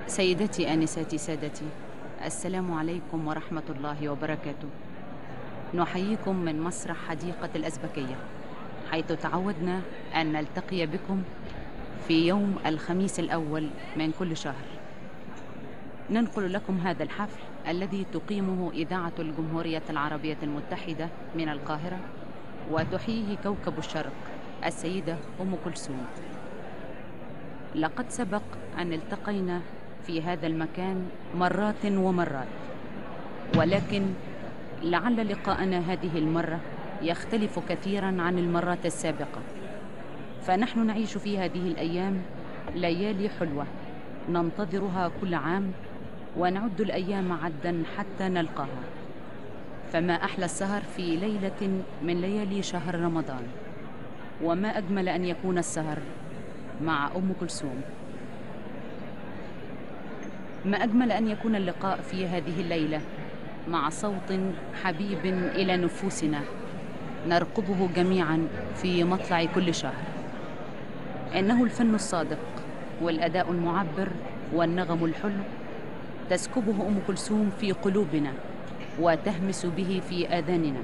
سيدتي آنساتي سادتي السلام عليكم ورحمة الله وبركاته نحييكم من مسرح حديقة الأزبكية حيث تعودنا أن نلتقي بكم في يوم الخميس الأول من كل شهر ننقل لكم هذا الحفل الذي تقيمه إذاعة الجمهورية العربية المتحدة من القاهرة وتحييه كوكب الشرق السيدة أم كلثوم لقد سبق أن التقينا في هذا المكان مرات ومرات ولكن لعل لقاءنا هذه المرة يختلف كثيرا عن المرات السابقة فنحن نعيش في هذه الأيام ليالي حلوة ننتظرها كل عام ونعد الأيام عدا حتى نلقاها فما أحلى السهر في ليلة من ليالي شهر رمضان وما أجمل أن يكون السهر مع أم كلثوم ما أجمل أن يكون اللقاء في هذه الليلة مع صوت حبيب إلى نفوسنا نرقبه جميعا في مطلع كل شهر إنه الفن الصادق والأداء المعبر والنغم الحلو تسكبه أم كلثوم في قلوبنا وتهمس به في آذاننا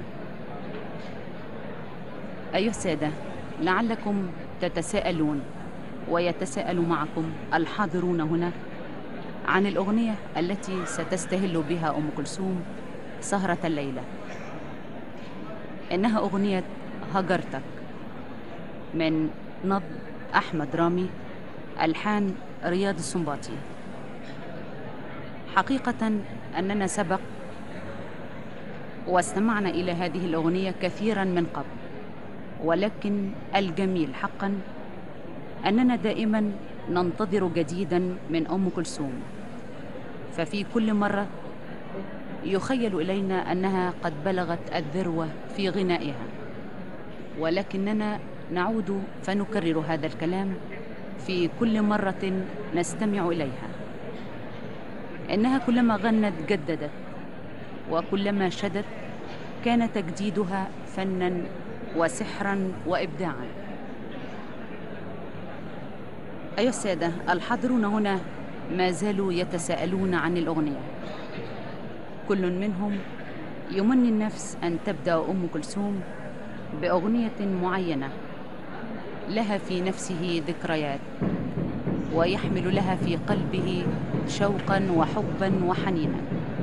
أيها السادة لعلكم تتساءلون ويتساءل معكم الحاضرون هنا عن الأغنية التي ستستهل بها أم كلثوم سهرة الليلة إنها أغنية هجرتك من نض أحمد رامي ألحان رياض السنباطي حقيقة أننا سبق واستمعنا إلى هذه الأغنية كثيرا من قبل ولكن الجميل حقا أننا دائما ننتظر جديدا من أم كلثوم ففي كل مرة يخيل إلينا أنها قد بلغت الذروة في غنائها ولكننا نعود فنكرر هذا الكلام في كل مرة نستمع إليها إنها كلما غنت جددت وكلما شدت كان تجديدها فنا وسحرا وإبداعا أيها السادة الحاضرون هنا ما زالوا يتساءلون عن الأغنية كل منهم يمني النفس أن تبدأ أم كلثوم بأغنية معينة لها في نفسه ذكريات ويحمل لها في قلبه شوقا وحبا وحنينا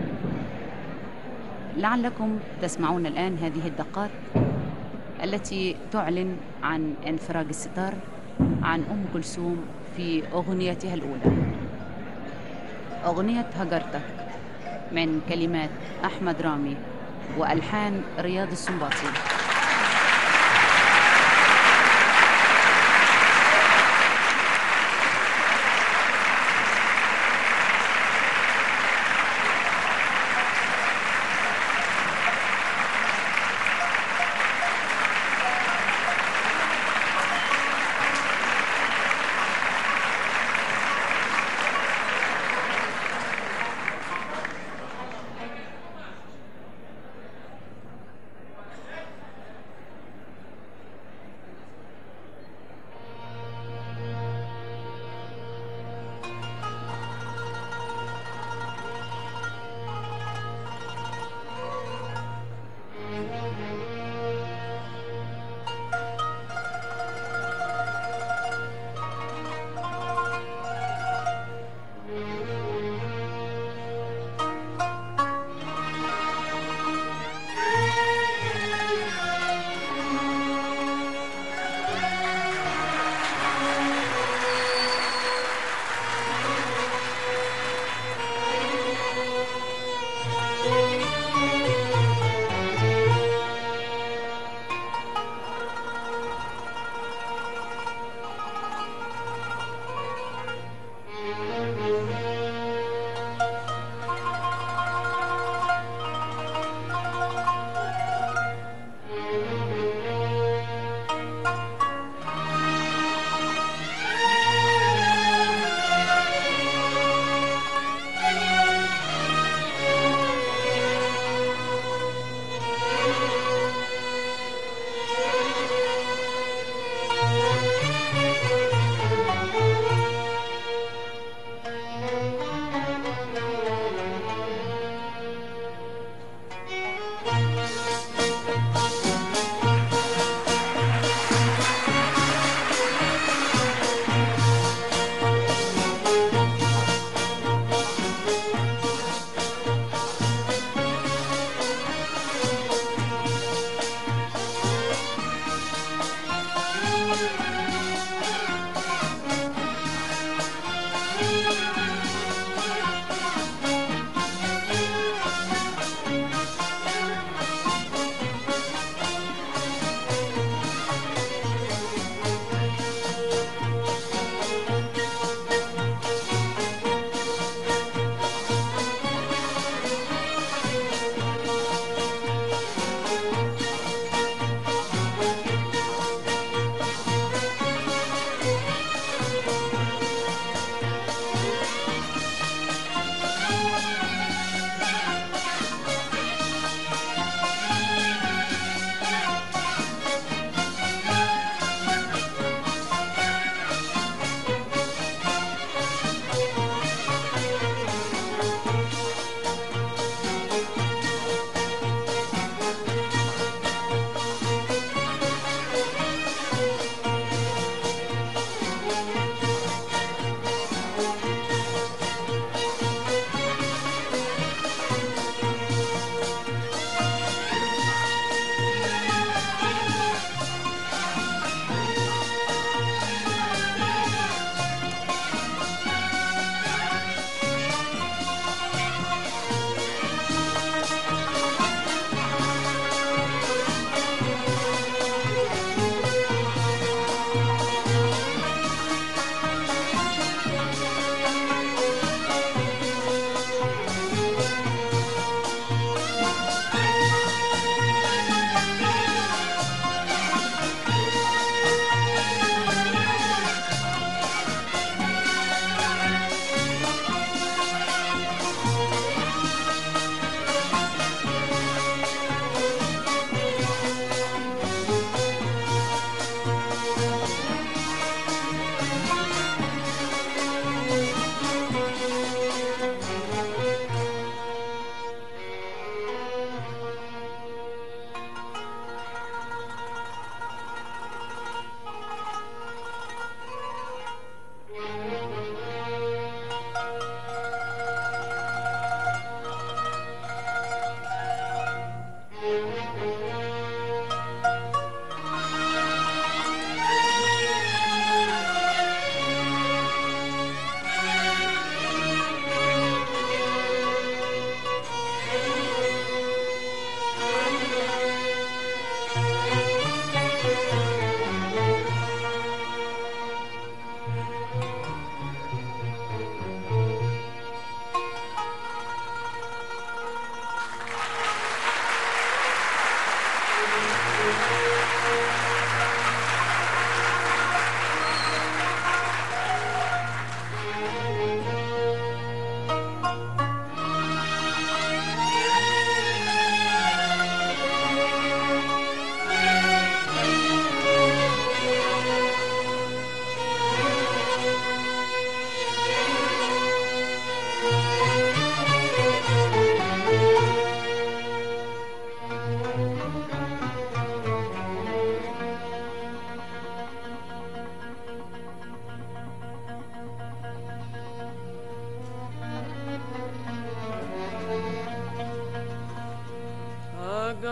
لعلكم تسمعون الآن هذه الدقات التي تعلن عن انفراج الستار عن أم كلثوم في أغنيتها الأولى أغنية هجرتك من كلمات أحمد رامي وألحان رياض السنباطي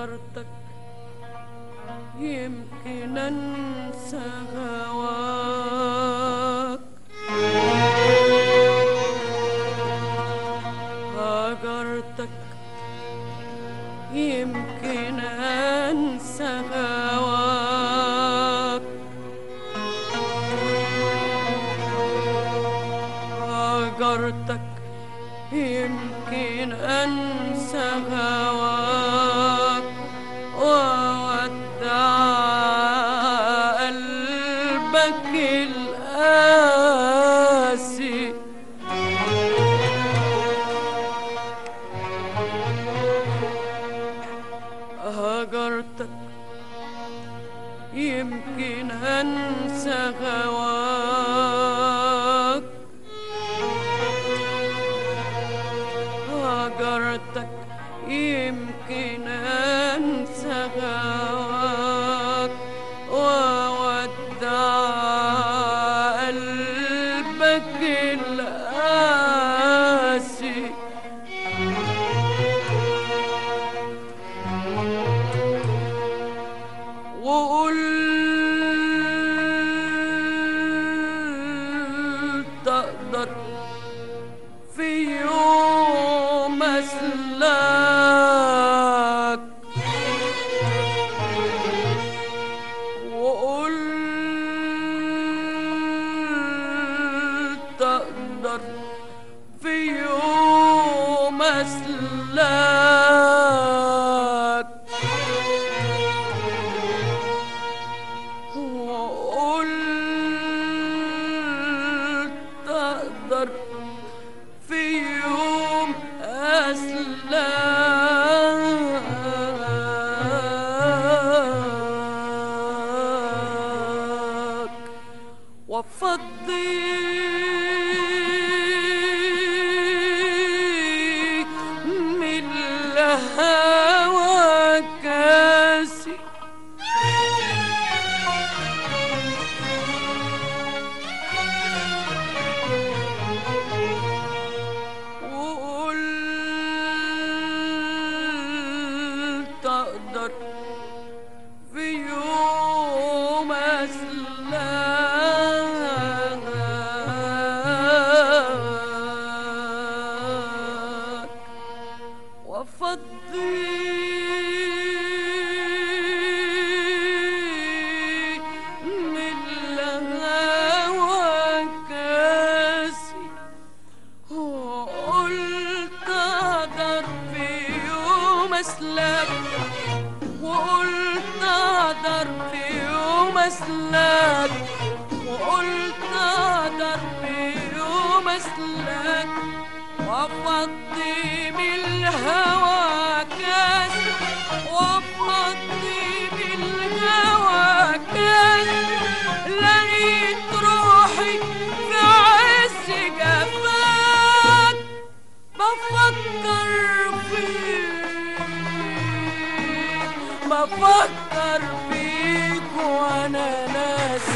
هجرتك يمكن انسى هواك هجرتك يمكن انسى هواك هجرتك يمكن انسى هواك وودع قلبك القاسي هجرتك يمكن انسى هواك هجرتك يمكن انسى هواك وودع قلبك القاسي وقلت اقدر في يوم اسلاك وقلت اقدر في يوم اسلاك وقلت اقدر في يوم اسلاك وافضي من الهوى كاسي وقلت اقدر في يوم اسلاك وافضي من الهوى كاسي وقلت اقدر في يوم اسلك وقلت اقدر في يوم اسلك وقلت اقدر في يوم اسلك وافضي من الهوى كاس وافضي من الهوى كاس لقيت روحي في عز جفاك بفكر فيك بفكر فيك وانا ناسي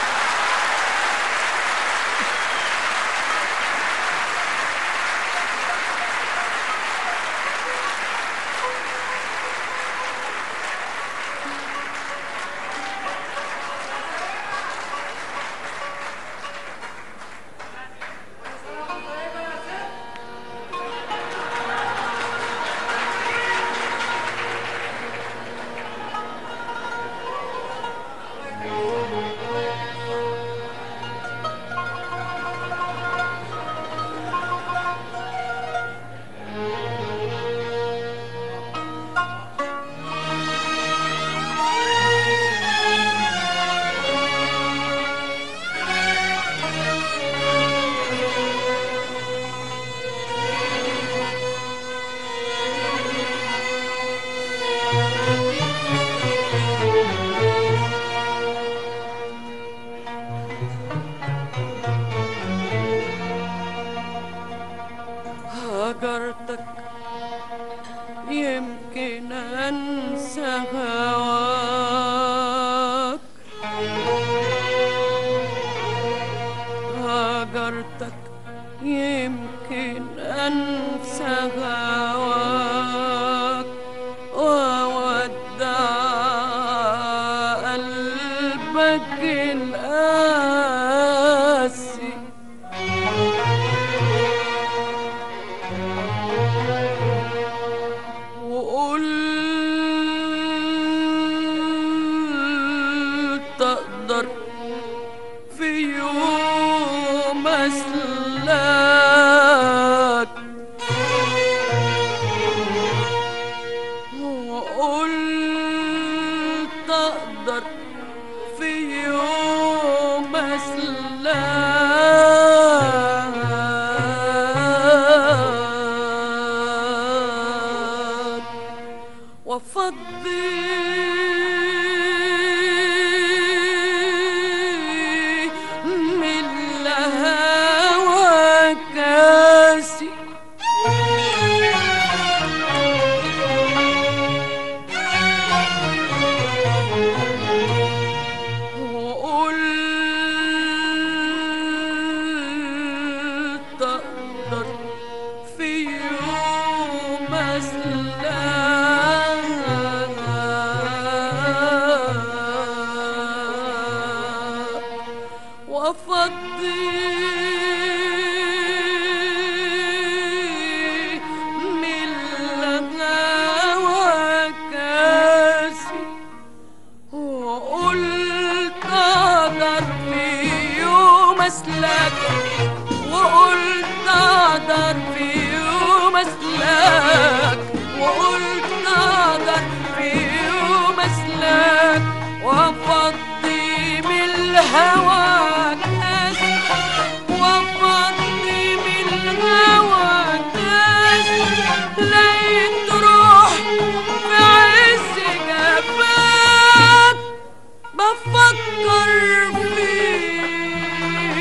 هجرتك يمكن انسى هواك هجرتك يمكن انسى هواك وودع مسلاك وقلت اقدر في يوم اسلاك وافضي من الهوى كاسي وقلت اقدر في يوم اسلاك وافضي من الهوى كاسي وقلت اقدر في يوم اسلك وقلت اقدر في يوم اسلك وقلت اقدر في يوم اسلك وافضي من الهوى كاس وافضي من الهوى كاس لقيت روح في عز جفاك بفكر فيك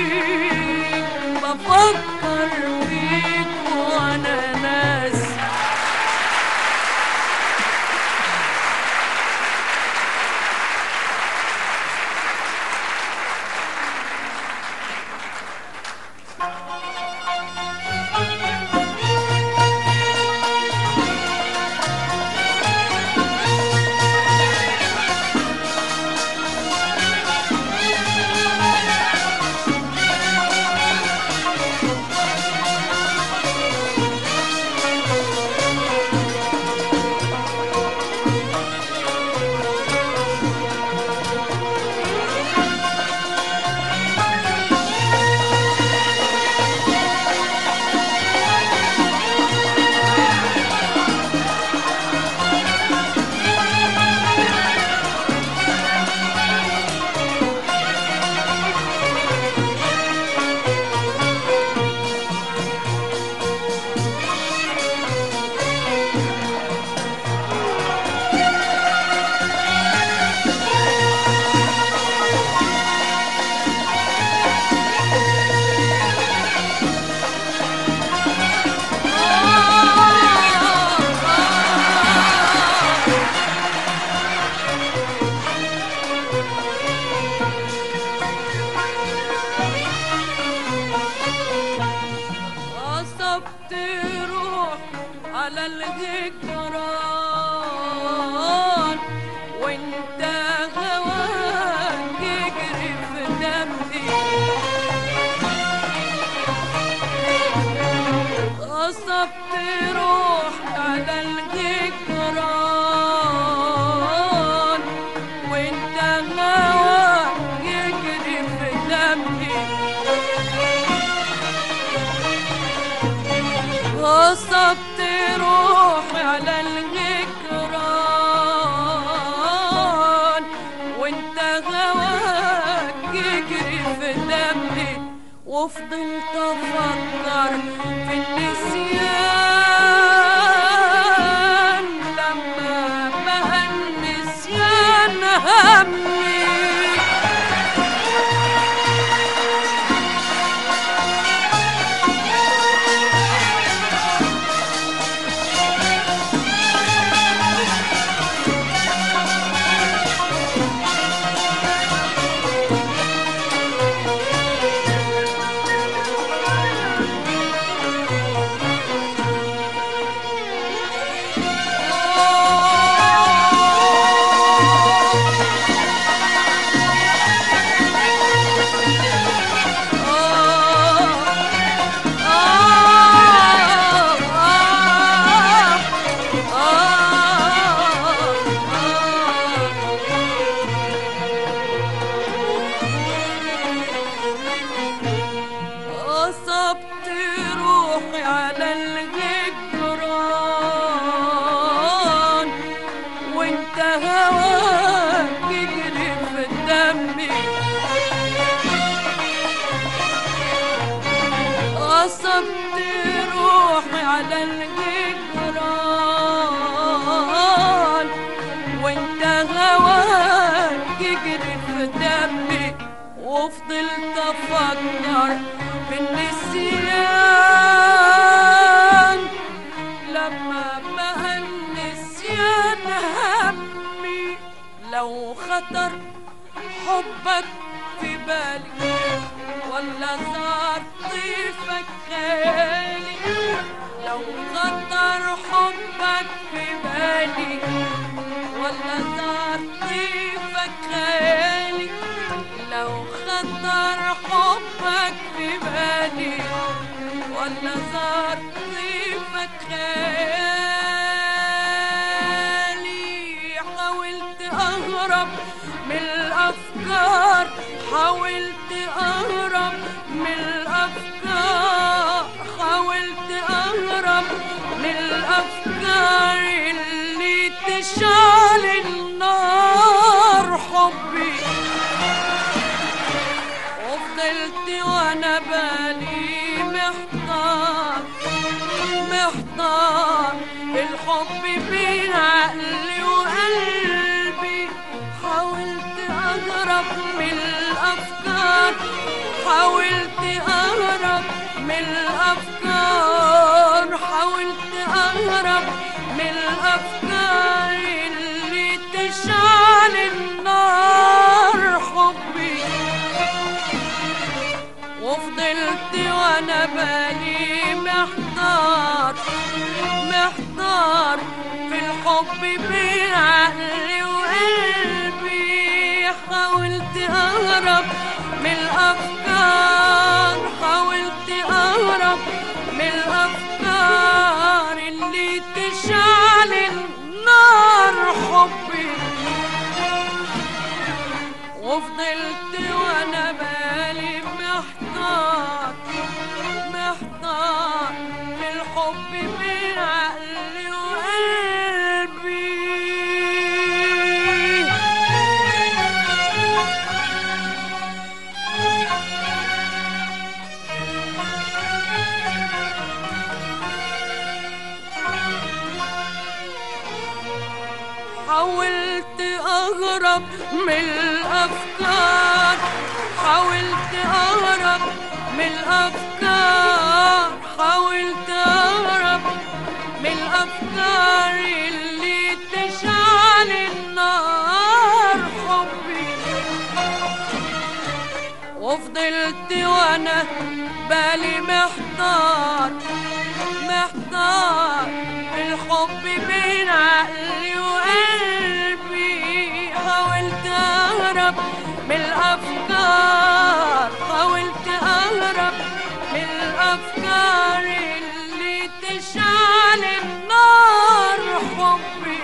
بفكر فيك وانا ناس غصبت روح على الهجران وانت هواك يجري في دمي غصبت روح على الهجران وانت هواك يجري في دمي غصبت روحي على الهجران وانت هواك يجري في دمي وفضلت افكر في النسيان لما بقى النسيان همي غصبت روحي على الجدران وانت هواك يجري في دمي وفضلت افكر بالنسيان لما بقى النسيان همي لو خطر حبك في بالي ولا صار طيفك خيالي لو خطر حبك في بالي ولا صار طيفك خيالي لو خطر حبك في بالي ولا صار طيفك خيالي حاولت اهرب من الافكار حاولت اهرب من الافكار حاولت اهرب من الافكار اللي تشعل النار حبي وفضلت وانا بالي محتار محتار الحب بين عقلي وقلبي حاولت اهرب من الافكار حاولت اهرب من الافكار حاولت اهرب من الافكار اللي تشعل النار حبي وفضلت وانا بالي محتار محتار في الحب بين عقلي وقلبي حاولت اهرب من الافكار حاولت اهرب من الافكار اللي تشعل النار حبي وفضلت وانا بالي محتار محتار في الحب بين عقلي وقلبي حاولت اهرب من الافكار حاولت اهرب من الافكار حاولت اهرب من الافكار اللي تشعل النار حبي وفضلت وانا بالي محتار محتار الحب بين عقلي وقلبي حاولت اهرب من الافكار حاولت اهرب من الافكار اللي تشعل النار حبي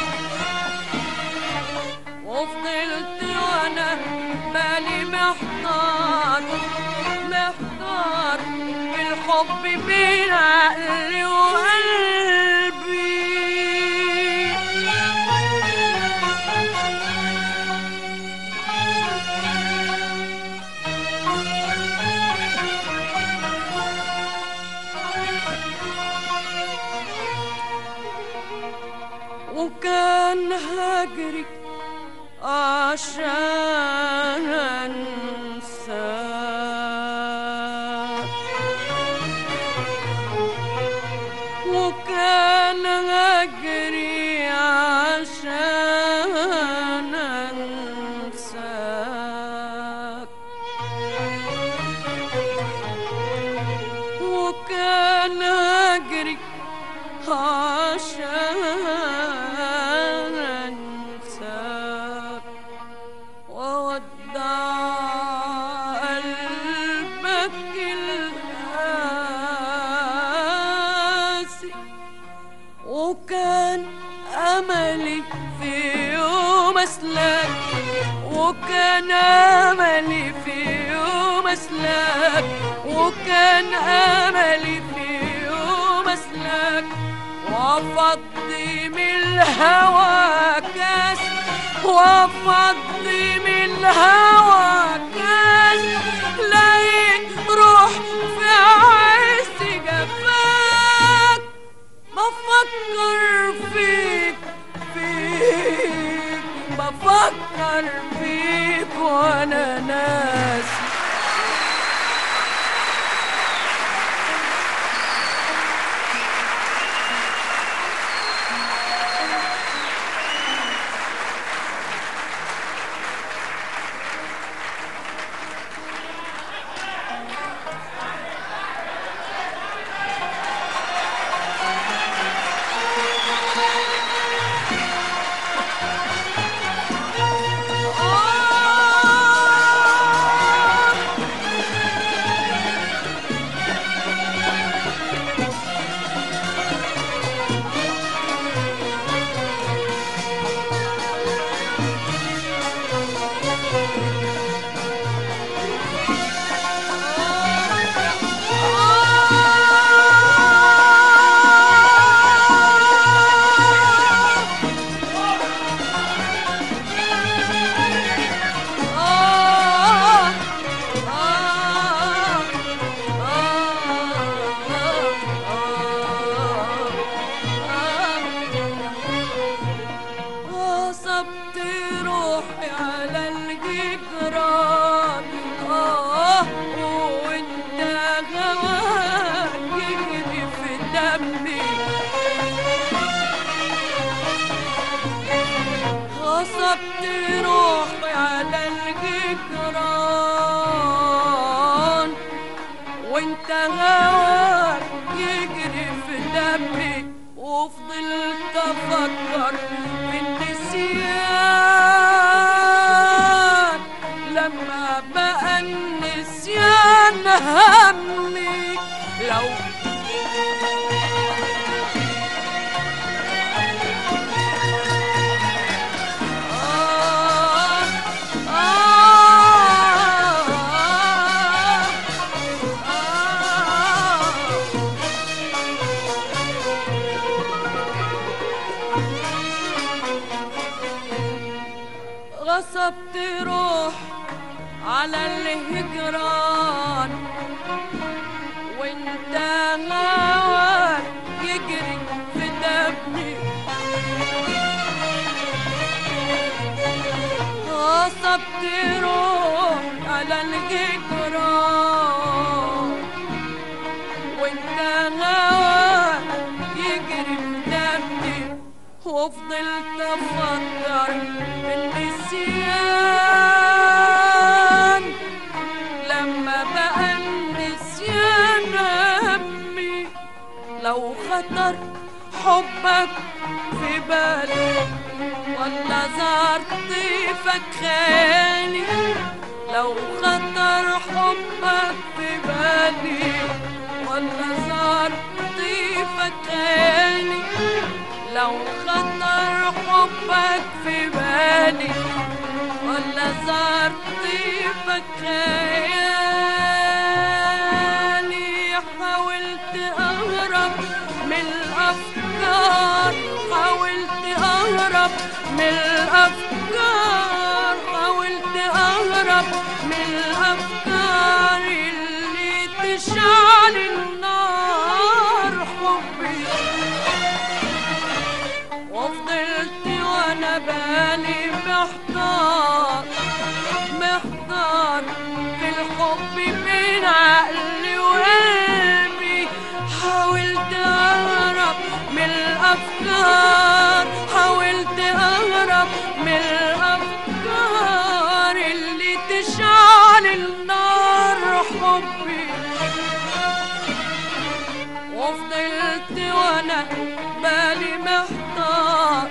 وفضلت وانا بالي محتار محتار الحب بين عقلي وقلبي وكان هجري عشان انساك وكان هجري عشان انساك وكان هجري عشان انساك وودع قلبك القاسي وكان املي في يوم اسلاك وكان املي في يوم اسلاك وكان املي في يوم اسلاك وافضي من الهوى كاس وافضي من الهوى كاس لقيت روح في عين وانت هواك يجري في دمي وفضلت افكر في النسيان لما بقى النسيان همي لو آه آه آه غصبت روح على الهجران وانت هواك يجري في دمي غصبت روح على الهجران وانت هواك يجري في دمي وفضلت افكر بالنسيان لما بقى النسيان همي لو خطر حبك في بالي ولا زار طيفك خيالي لو خطر حبك في بالي ولا زار طيفك خيالي لو خطر حبك في بالي ولا زار طيبك خيالي حاولت أهرب من الأفكار حاولت أهرب من الأفكار حاولت أهرب من الأفكار اللي تشعل النار حبي وفضلت وانا بالي محتار محتار في الحب بين عقلي وقلبي حاولت اهرب من الافكار حاولت اهرب من الافكار اللي تشعل النار حبي وفضلت وانا بالي محتار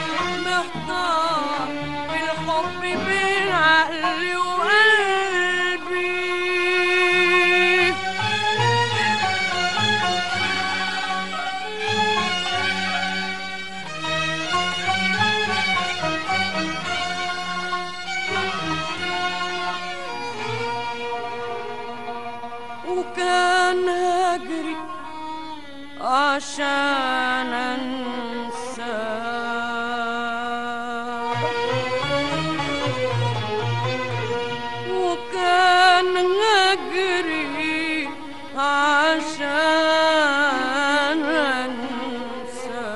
محتار بالحب بين عقلي وقلبي وكان هجري عشان انسى وكان هجري عشان انسى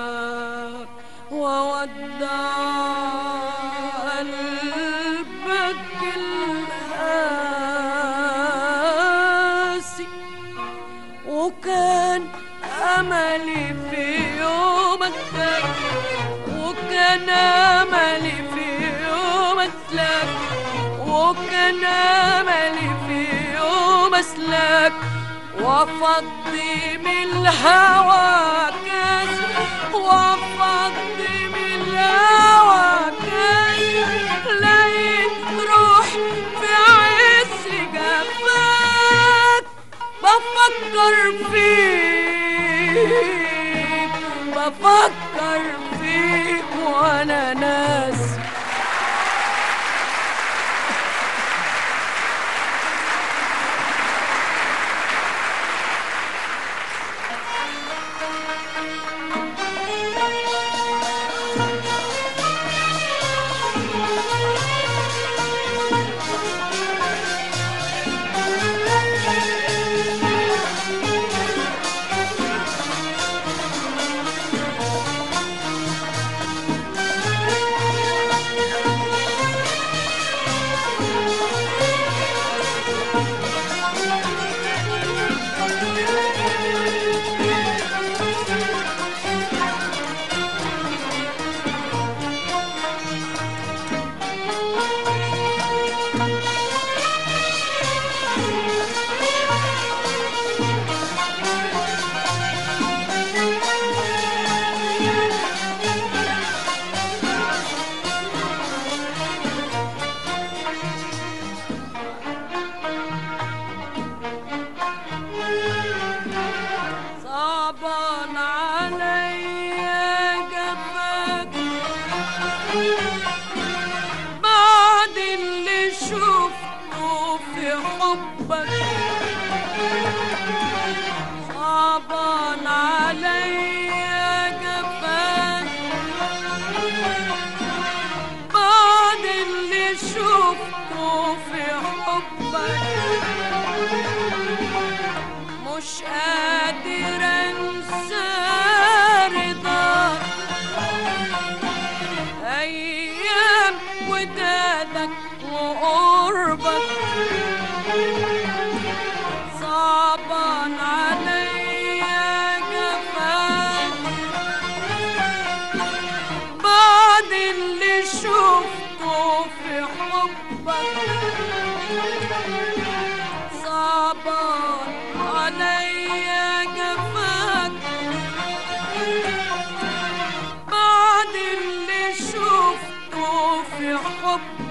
وودع قلبك القاسي وكان املي في يومك وكان املي في يوم اسلك وكان املي في يوم اسلك وافضي من الهوى كاس وافضي من الهوى كاس لقيت روح في عز جفاك بفكر فيك بفكر فيك وانا ناس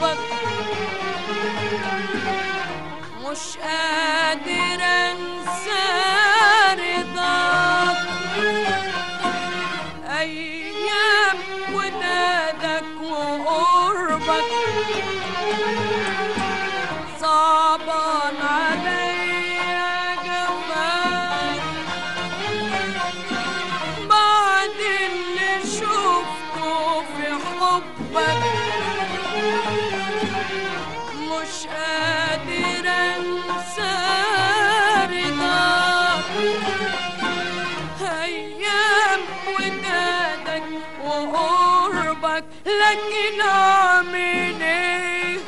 حبك مش قادر انسى رضاك ايام ودادك وقربك صعبان عليا جفاك بعد اللي شفته في حبك مش قادر انسى رضاك ايام ودادك وقربك لكن اعمل ايه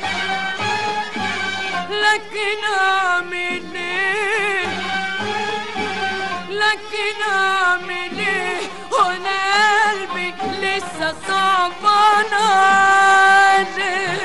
لكن اعمل ايه لكن اعمل ايه وانا قلبي لسه صعبان عليه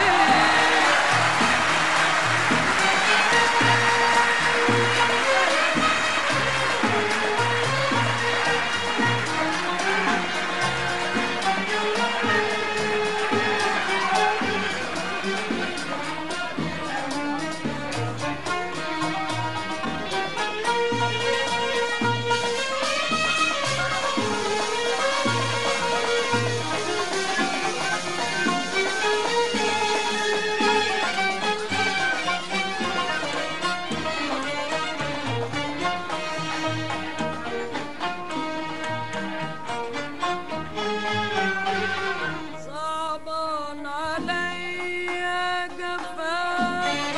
صعبان عليا جفاك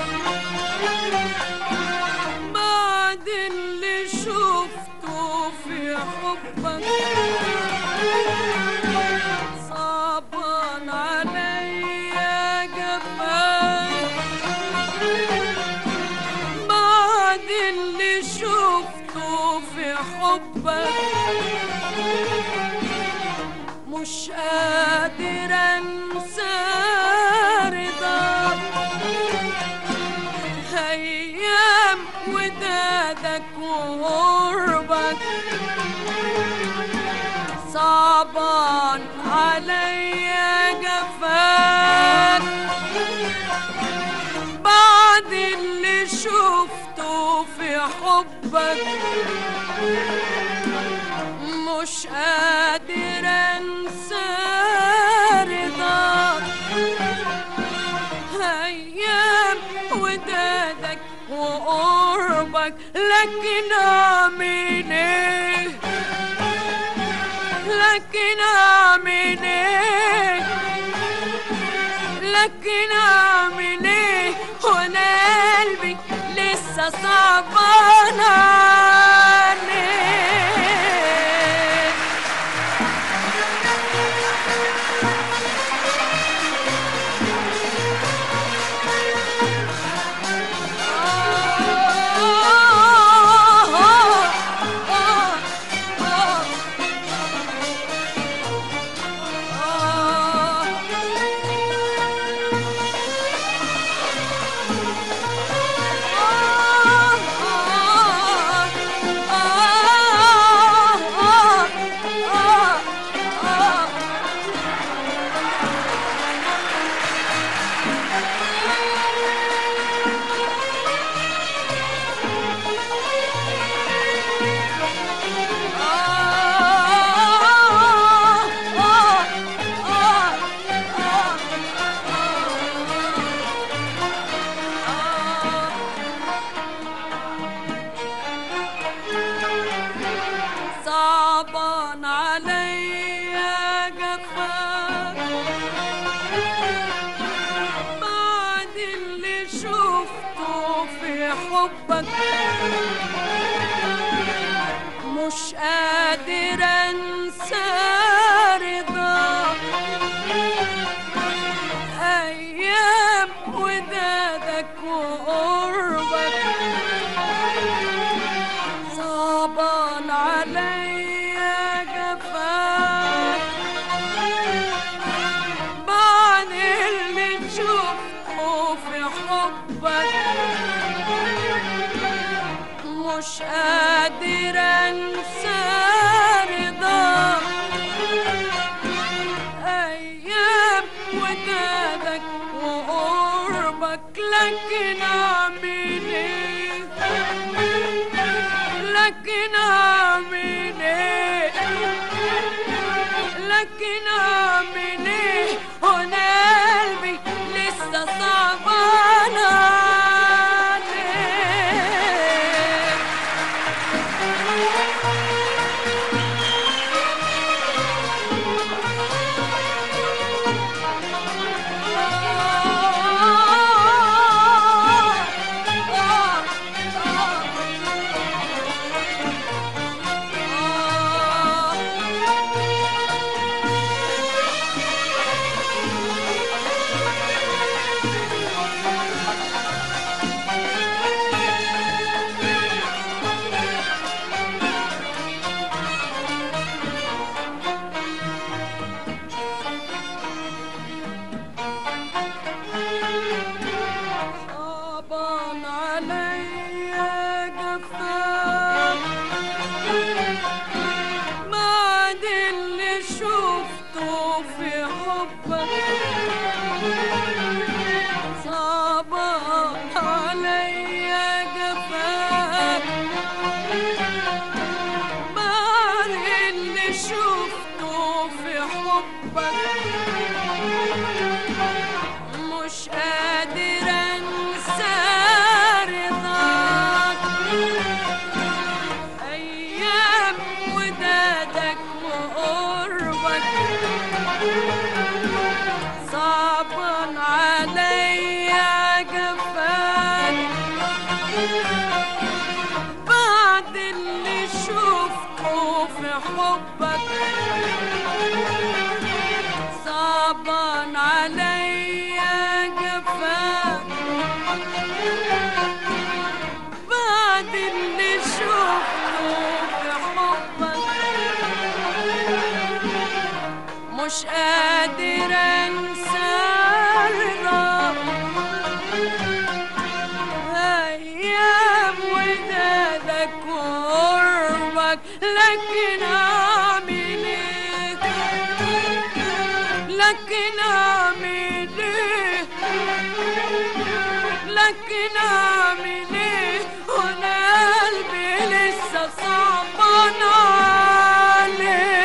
بعد اللي شفته في حبك صعبان عليا جفاك بعد اللي شفته في حبك مش قادر انسى رضاك ايام ودادك وقربك صعبان عليا جفاك بعد اللي شفته في حبك مش قادر انسى رضاك ايام ودادك وقربك لكن اعمل ايه لكن اعمل ايه لكن اعمل ايه وانا قلبي لسه صعبان عليه صعبان عليا جفاك بعد اللي شفته في حبك مش قادر انسى رضاك ايام ودادك وقربك صعبان عليا جفاك بعد اللي شفته في حبك مش قادر انسى رضاك ايام ودادك لكن اعمل ايه لكن اعمل ايه هنا قلبي لسه صعبان عليه صعبان عليا جفاك بعد اللي شفته في حبك صعبان عليا جفاك بعد اللي شفته في حبك مش قادر انسى رضاك ايام ودادك وقربك صعبان عليا جفاك بعد اللي شفته في حبك صعبان عليا جفاك بعد اللي شفته في حبك مش قادر انسى رضاك ايام ودادك وقربك لكن اعمل ايه لكن اعمل ايه لكن اعمل ايه وانا قلبي لسه صعبان عليه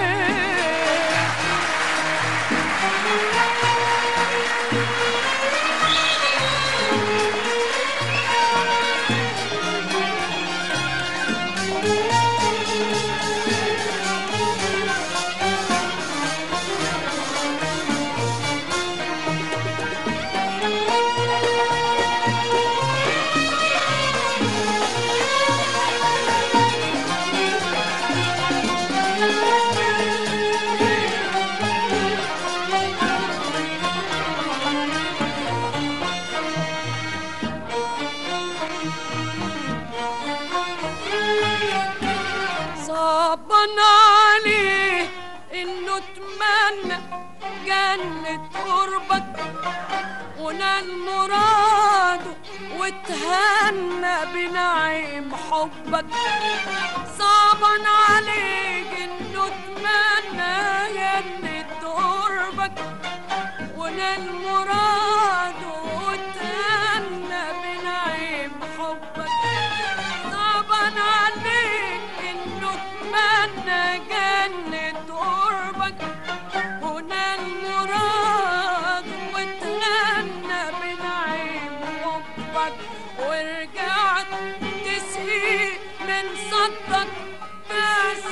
صعبان عليه انه اتمنى جنة قربك ونال مراده واتهنى بنعيم حبك صعبان عليك انه اتمنى جنة قربك ونال مراده واتهنى بنعيم حبك صعبان عليك انه اتمنى جنة قربك هنا المراد واتغنى بنعيم حبك ورجعت تسقي من صدك كاس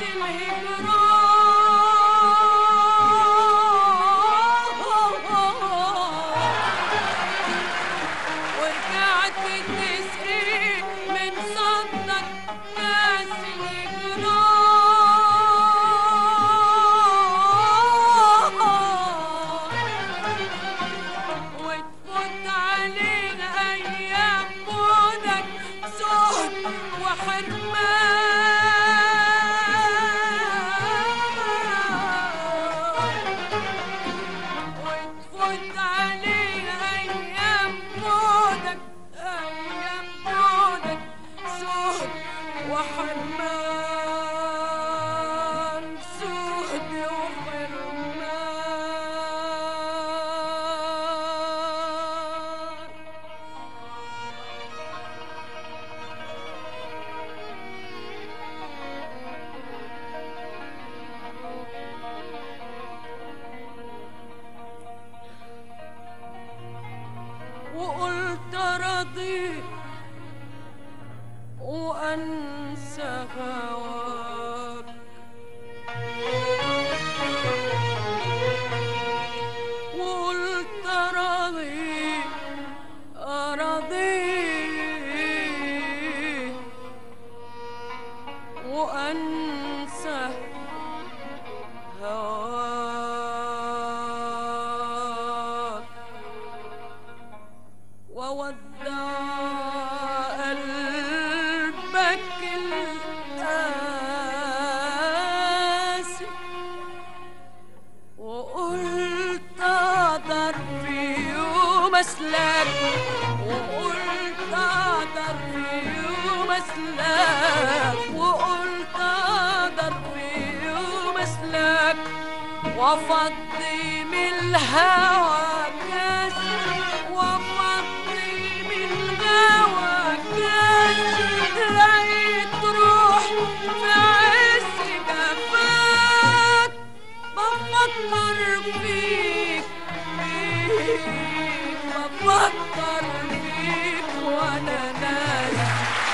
الهجران ورجعت تسقي من صدك كاس الجنان وتفوت علينا ايام بعدك زهد وحرمان وتفوت علينا ايام بعدك ايام بعدك زهد وحرمان زهد وحرمان وانسى هواك وقلت أراضي أراضي وأنسى هواك وودع قلبك القاسي وقلت اقدر في يوم اسلك وقلت اقدر في يوم اسلك وقلت اقدر في يوم اسلك وافضي من الهوى كاس وافضي من الهوى كاس لقيت روح في عز جفاك بفكر فيك فيك بفكر فيك وانا نايم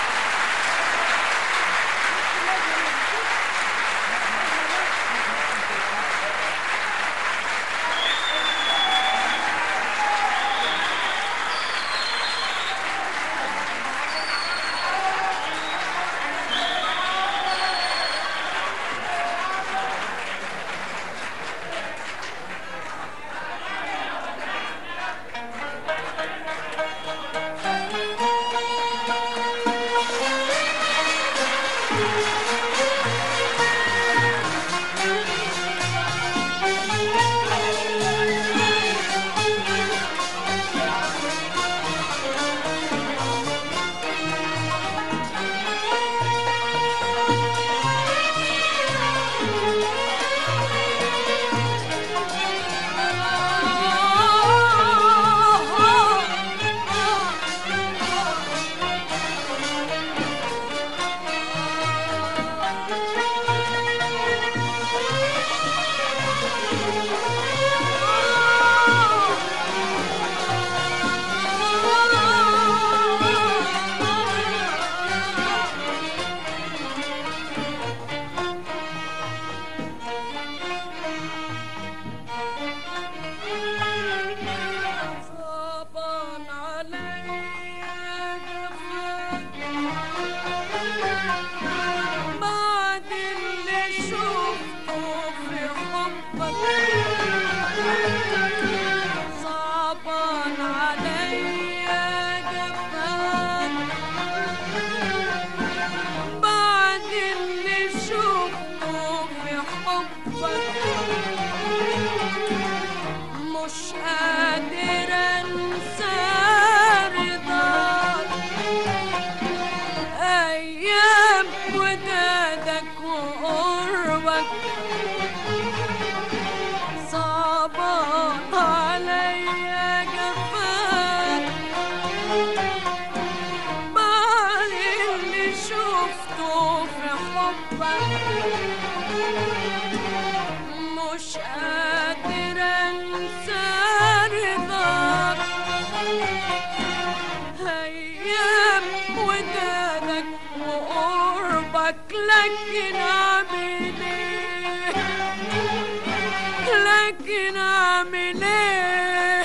صعبان عليا جفاك بعد اللي شفته في حبك صعبان عليا جفاك بعد اللي شفته في حبك مش قادر انسى رضاك ايام ودادك وقربك صعبان عليا جفاك بعد اللي شفته في حبك مش قادر انسى رضاك ايام ودادك وقربك لكن اعمل ايه لكن اعمل ايه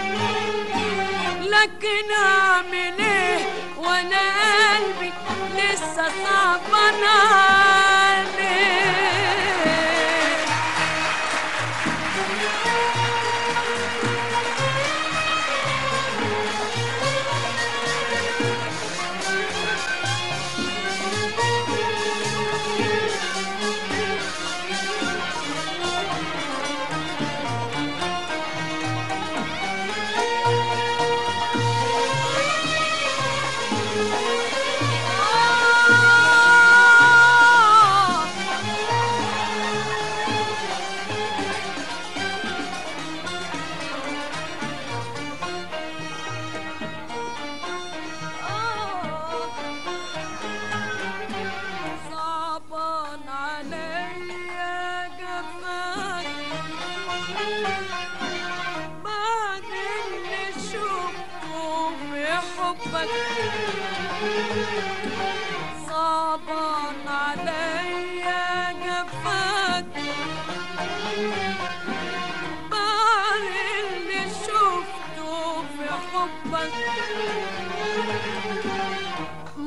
لكن اعمل ايه وانا قلبي لسه صعبان عليه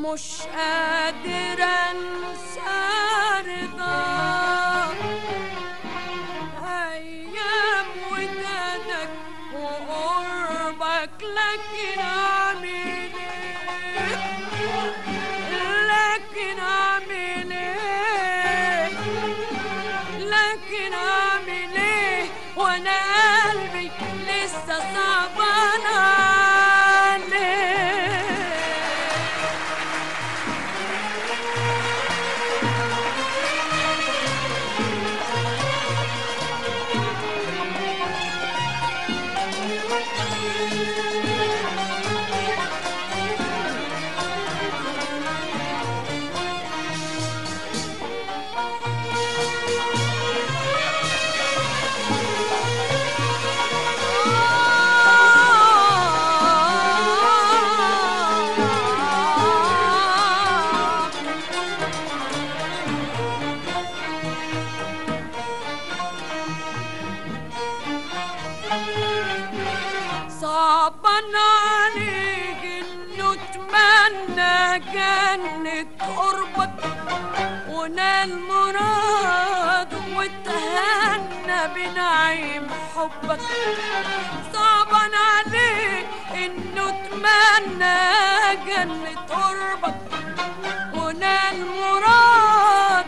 مش قادر انسى رضاك ايام ودادك وقربك لكن اعمل ايه لكن اعمل ايه لكن اعمل ايه وانا قلبي لسه صعبان عليه صعبان عليك انه اتمنى جنة قربك ونال مراد واتهنى بنعيم حبك صعبان عليك انه اتمنى جنة قربك ونال مراد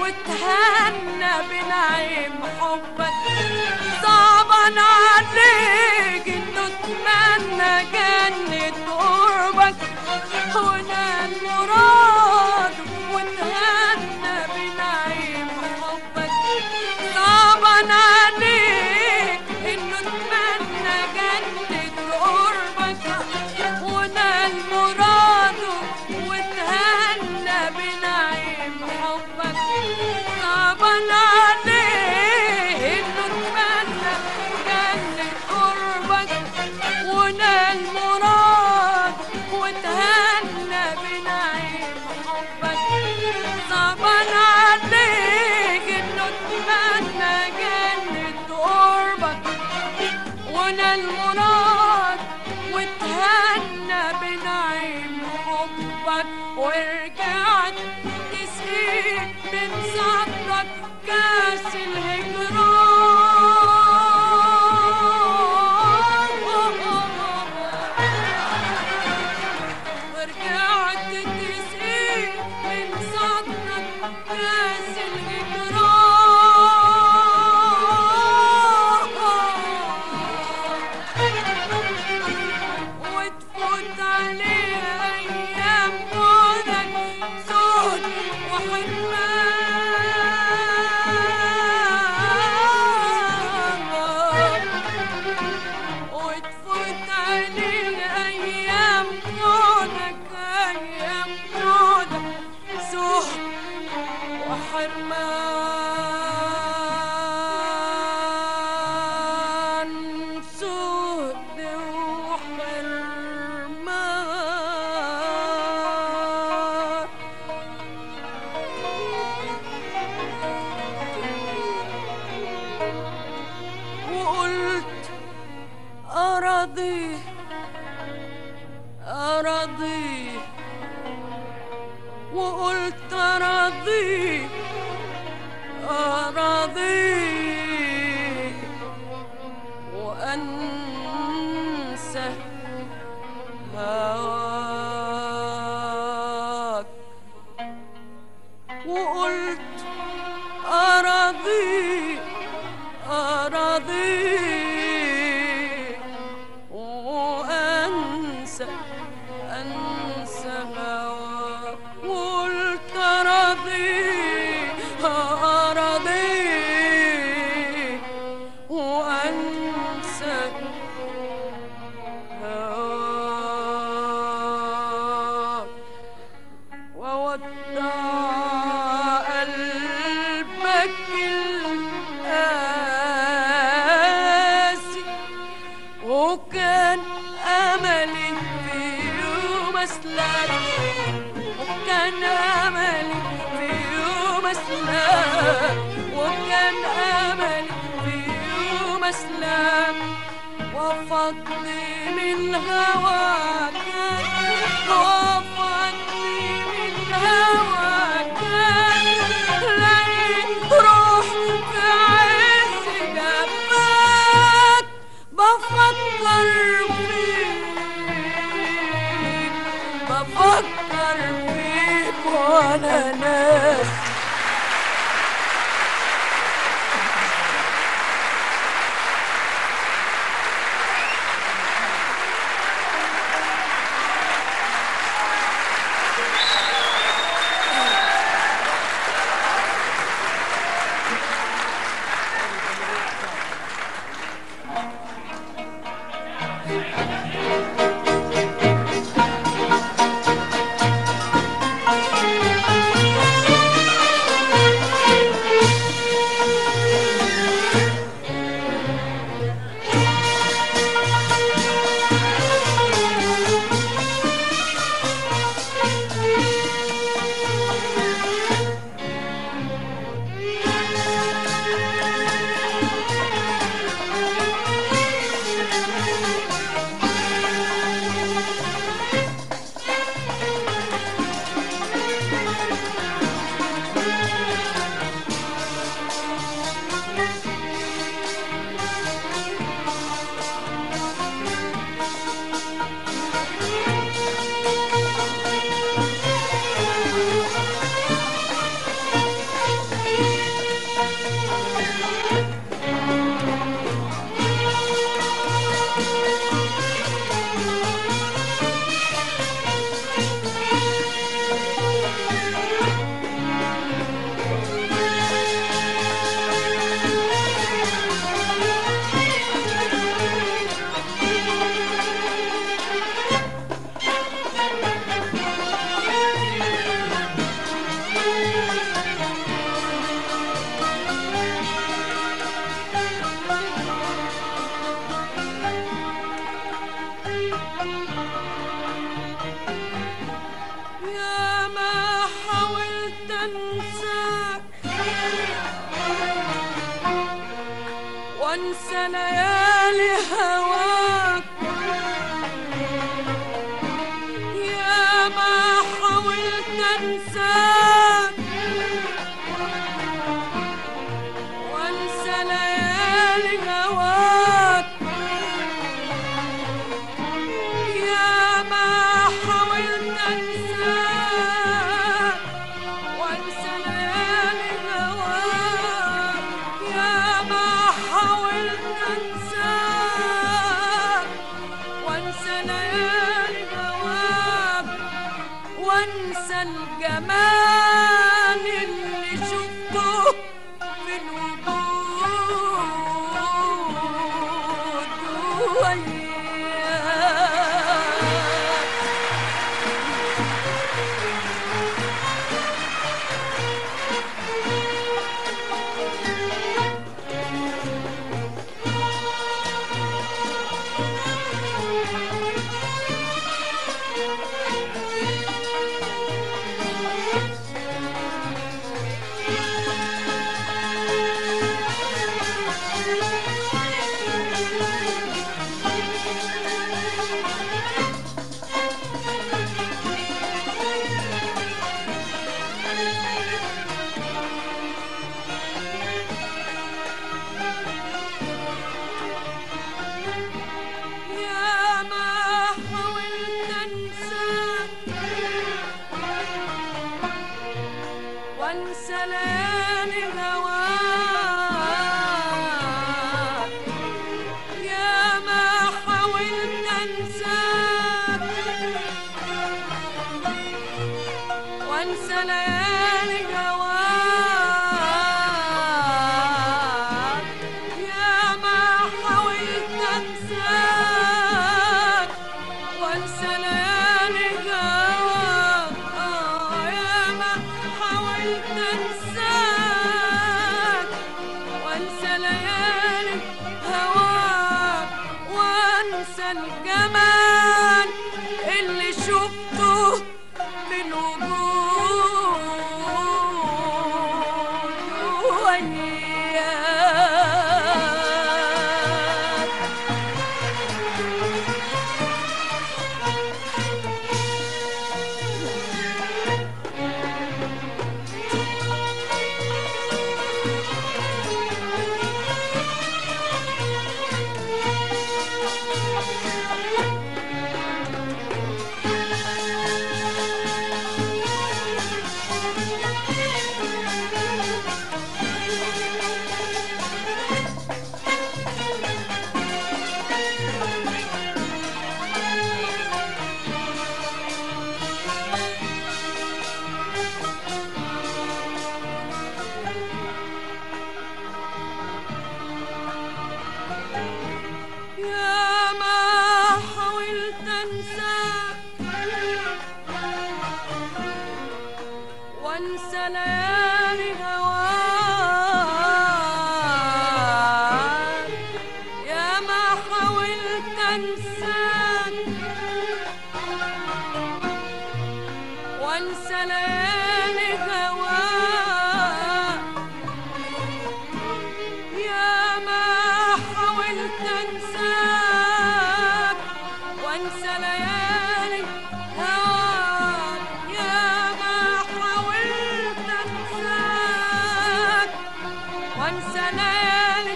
واتهنى بنعيم حبك صعبان عليك انه اتمنى جنة قربك ونال مراد واتهنى بنعيم حبك صعبان عليك انه اتمنى جنة قربك ونال مراده واتهنى بنعيم حبك صعبان عليه انه اتمنى جنة قربك ونال مراد واتهنى بنعيم حبك صعبان عليك انه اتمنى جنة قربك ونال مراد واتهنى بنعيم حبك ورجعت تسقيك من صدرك كاس الهجران ورجعت تسقيك من صدرك كاس الهجران وتفوت عليها ايام بعدك سود وحرمان وتفوت عليها ايام بعدك ايام بعدك سود وحرمان سود وحرمان وقلت أراضيه أراضيه وقلت أراضيه أراضيه وأنسى هواك وقلت أراضيه أراضيه وأنسى أنسى هواك وقلت أراضيه أراضيه وأنسى هواك وودع قلبك القاسي وكان أملي في يوم أسلك وكان أملي في يوم أسلك وكان أملي في يوم أسلك وفضني من هواك وفضني الهوى كان لقيت روح في عز جفاك بفكر فيك بفكر فيك وانا ناس يا ما حاولت انساك وانسى ليالي هواك يا ما حاولت انساك وانسى ليالي هواك يا ما حاولت انساك وانسى ليالي هواك يا ما حاولت انساك وانسى ليالي هواك وانسى الجمال اللي شفته في الوجود وياك يا ما حاولت انساك وانسى ليالي هواك يا ما حاولت انساك وانسى ليالي هواك يا ما حاولت انساك وانسى ليالي هواك آه يا ما حاولت انساك وانسى ليالي هواك وانسى الجمال اللي شفته في الوجود وياك وانسى ليالي هواك يا ما حاولت انساك وانسى ليالي هواك يا ما حاولت انساك وانسى ليالي هواك يا ما حاولت انساك وانسى ليالي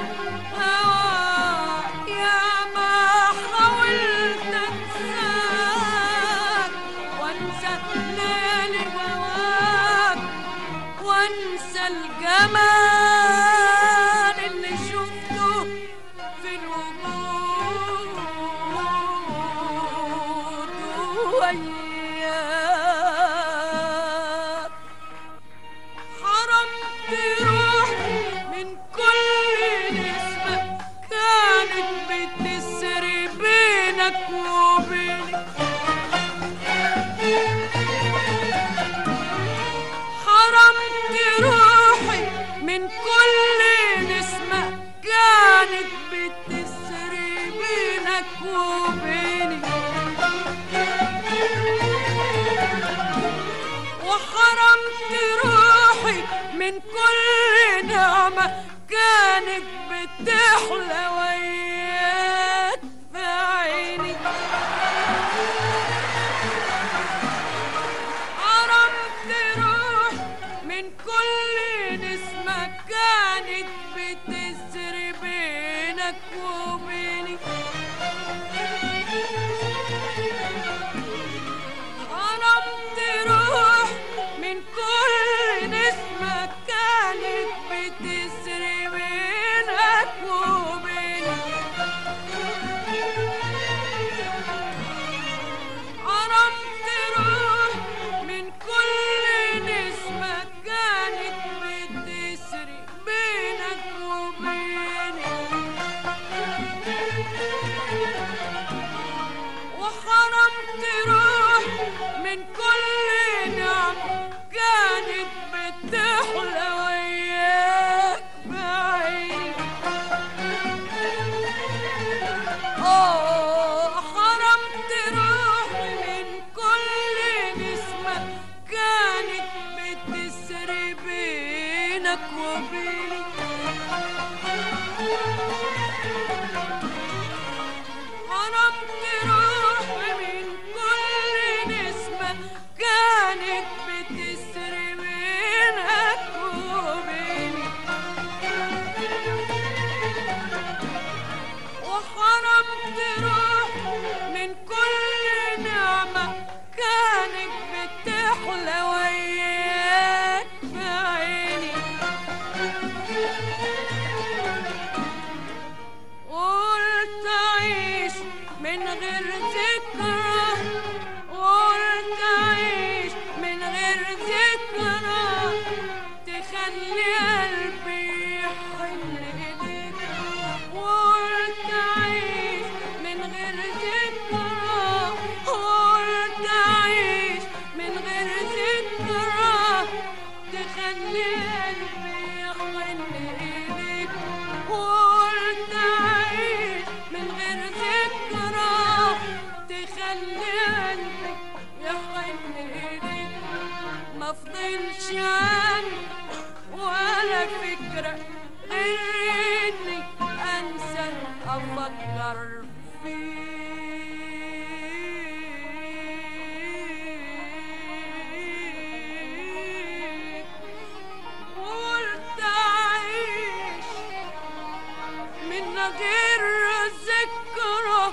هواك يا ما حاولت انساك وانسى ليالي هواك وانسى الجمال اللي شفته في الوجود وياك حرمت روحي من كل نسمة كانت بتسري بينك وبيني حرمت روحي من كل نسمة كانت بتسري بينك وبيني وحرمت روحي من كل نعمة كانت بتحلى وياك في عيني حرمت روحي من كل نسمة كانت بتسري بينك وبيني حرمت روح من كل نسمة كانت بتسري بينك وبيني حرمت روح من كل نسمة كانت بتسري بينك وبيني وحرمت روح من كل نعم كانت بتحلى وياك بعيني آه حرمت روحي من كل نسمة كانت بتسري بينك وبيني حرمت روحي من كل نسمة كانت بتسري بينك وبيني وحرمت روحي من كل نعمة كانت بتحلى وياك بعيني قلت أعيش من غير ذكرى قلت أعيش من غير ذكرى تخلي قلبي يحن إليك قلت أعيش من غير ذكرى قلت أعيش من غير ذكرى تخلي قلبي يحن إليك قلت أعيش من غير ذكرى تخلي قلبي يحن إليك ما فضلش عني ولا فكرة غير إني أنسى أفكر فيك قلت أعيش من غير ذكرى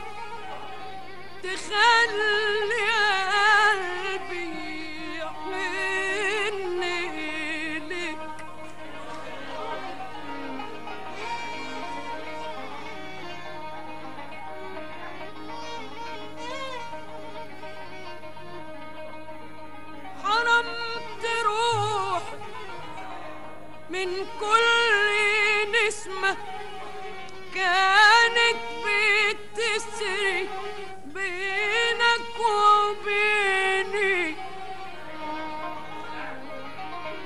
تخلي قلبي يحن إليك حرمت روحي من كل نسمة كانت بتسري بينك وبيني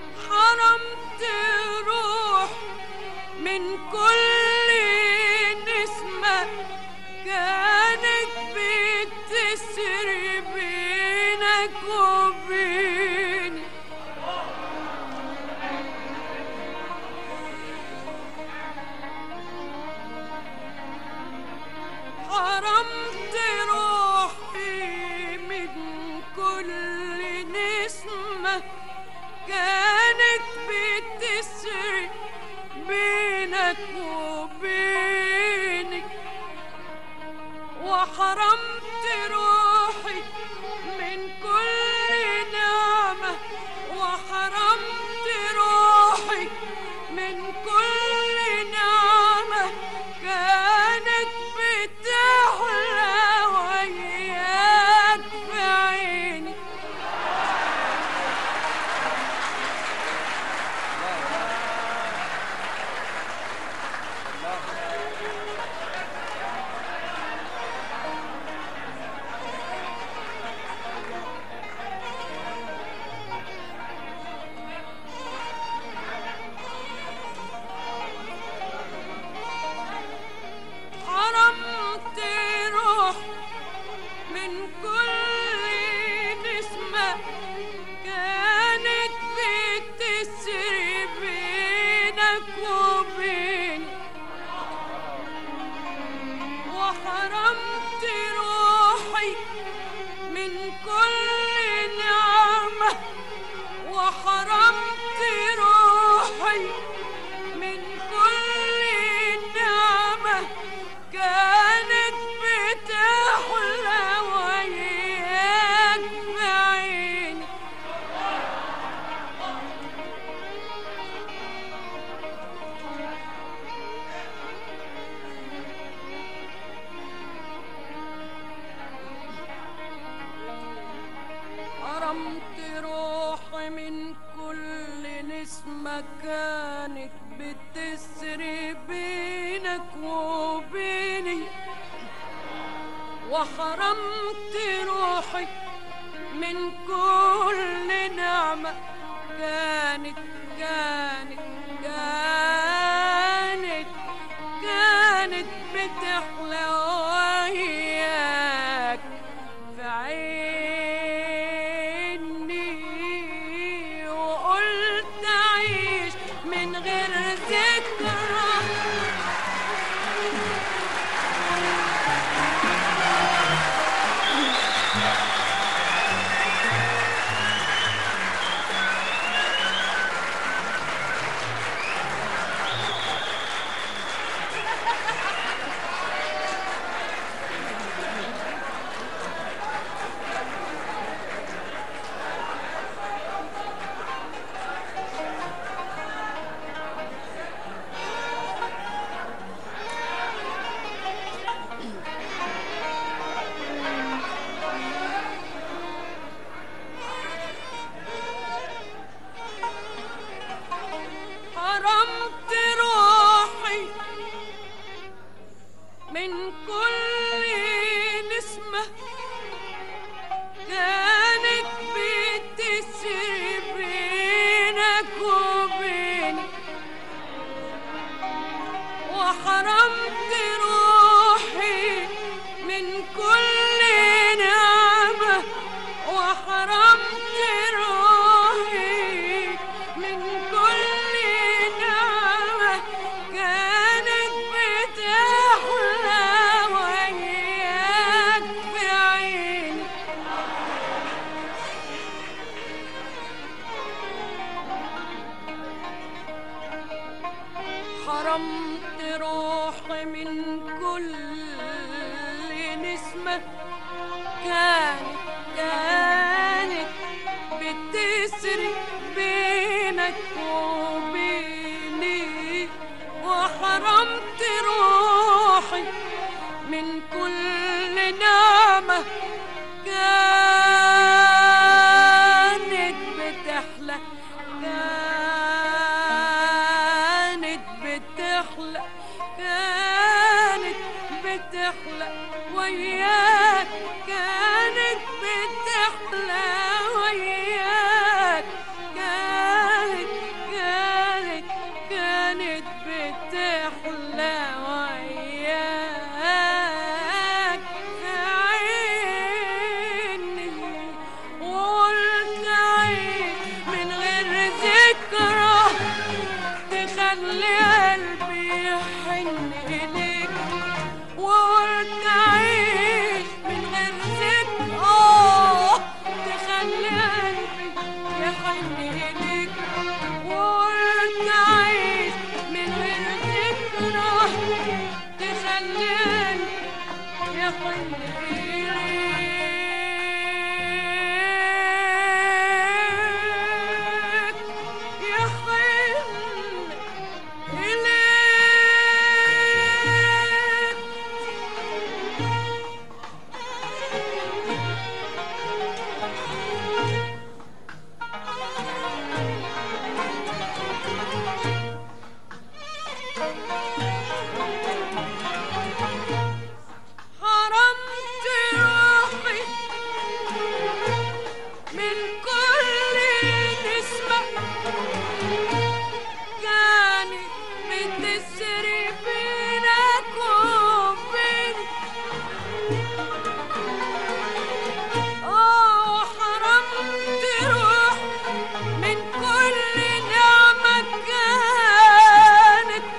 نسمة كانت بتسري بينك وبيني وحرمت روحي من كل نعمة كانت كانت كانت كانت بتحلى وياك في عيني وقلت أعيش من غير ذكرى حرمت روحي من كل نسمة كانت بتسري بينك وبيني وحرمت روحي من كل نعمة وحرمت روحي من كل نعمة كانت بتحلى وياك في عيني حرمت روحي من كل نسمة كانت كانت بتسري بينك وبيني وحرمت روحي من كل نعمة كانت بتحلى كانت بتحلى كانت بتحلى وياك كانت بتحلى وياك كانت كانت كانت بتحلى وياك في عيني وقلت عيش من غير ذكرى تخلي قلبي يحن إليك وقلت عيش من غير ذكرى آه تخلي قلبي يحن إليك وقلت عيش من غير ذكرى تخلي قلبي يحن إليك يحن إليك حرمت روحي من كل نسمة كانت بتسري بينك وبيني اه حرمت روح من كل نعمة كانت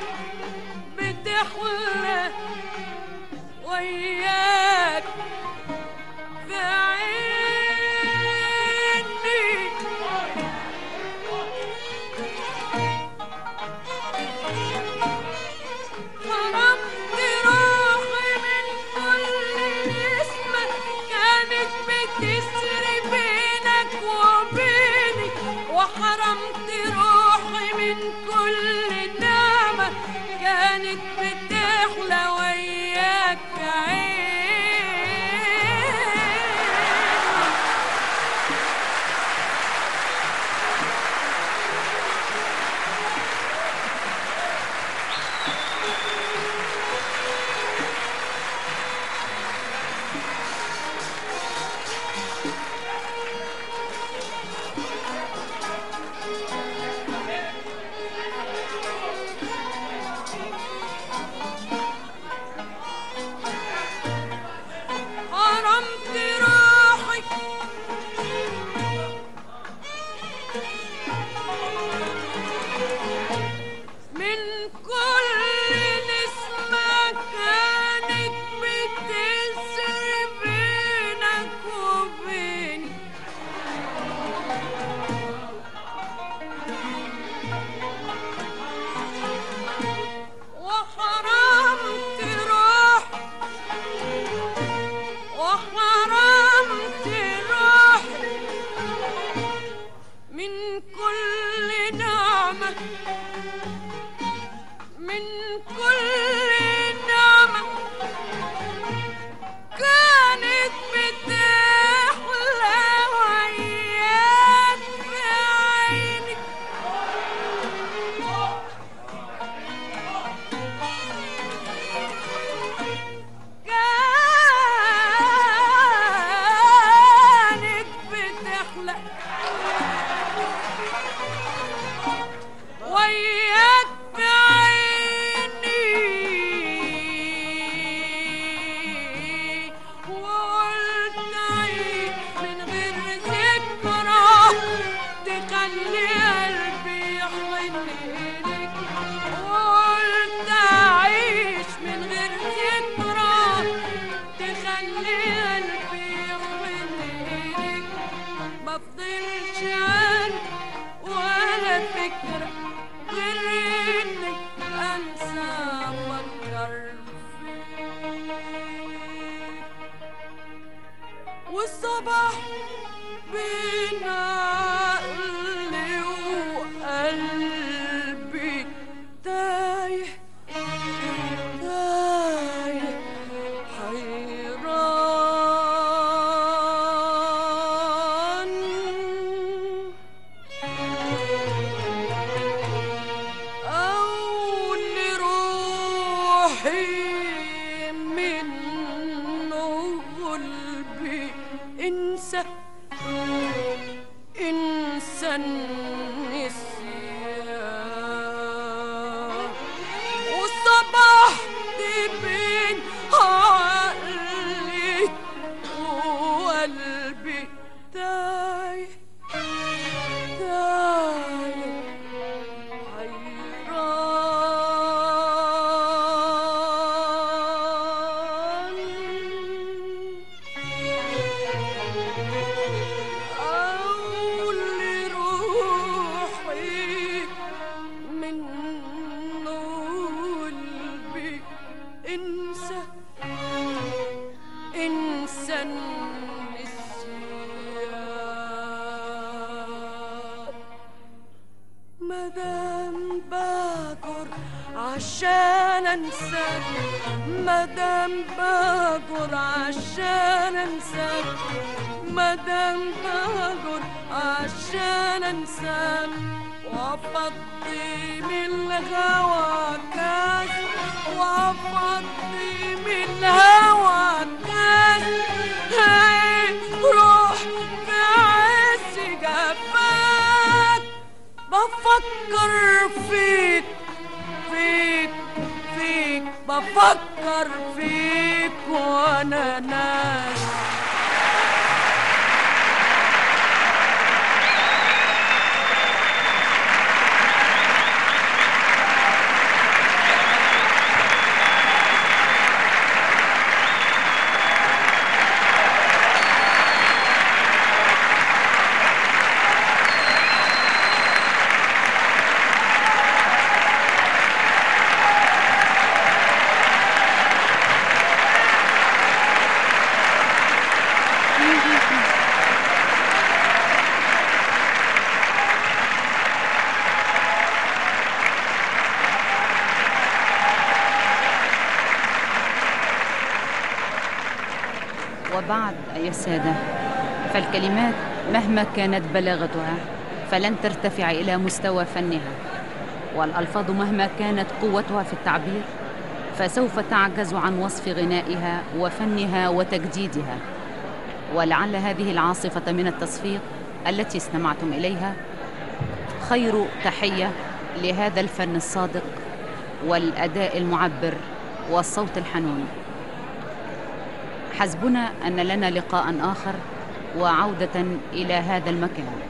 بتحلى وياك في عيني حرمت روحي من كل نسمة كانت بتسري بينك وبيني وحرمت روحي من كل نعمة كانت بتحلى وياك في عيني وحرمت روح وحرمت روح من كل نعمة من كل نعمة كانت بتحلى وياك في عيني كانت بتحلى وياك في عيني وقلت عيد من غير ذكرى تخلي قلبي يحن إليك وقلت أعيش من غير ذكرى تخلي قلبي يحن إليك مفضلش عنك ولا فكرة غير إني أنسى أفكر فيك والصباح بين عقلي وقلبي تايه تايه حيران أقول لروحي من قلبي انسى انسى النسيان والصباح بين عقلي وقلبي تايه تايه حيران أقول لروحي من قلبي انسى انسى النسيان مدام باجر عشان انساك مدام باجر عشان انساك مدام باجر عشان انساك وافضي من الهوى كاس وافضي من الهوى كاس هاي روح في عز جفاك بفكر فيك فيك فيك بفكر فيك وانا ناس وبعد أيها السادة فالكلمات مهما كانت بلاغتها فلن ترتفع إلى مستوى فنها والألفاظ مهما كانت قوتها في التعبير فسوف تعجز عن وصف غنائها وفنها وتجديدها ولعل هذه العاصفة من التصفيق التي استمعتم إليها خير تحية لهذا الفن الصادق والأداء المعبر والصوت الحنون حسبنا أن لنا لقاء آخر وعودة إلى هذا المكان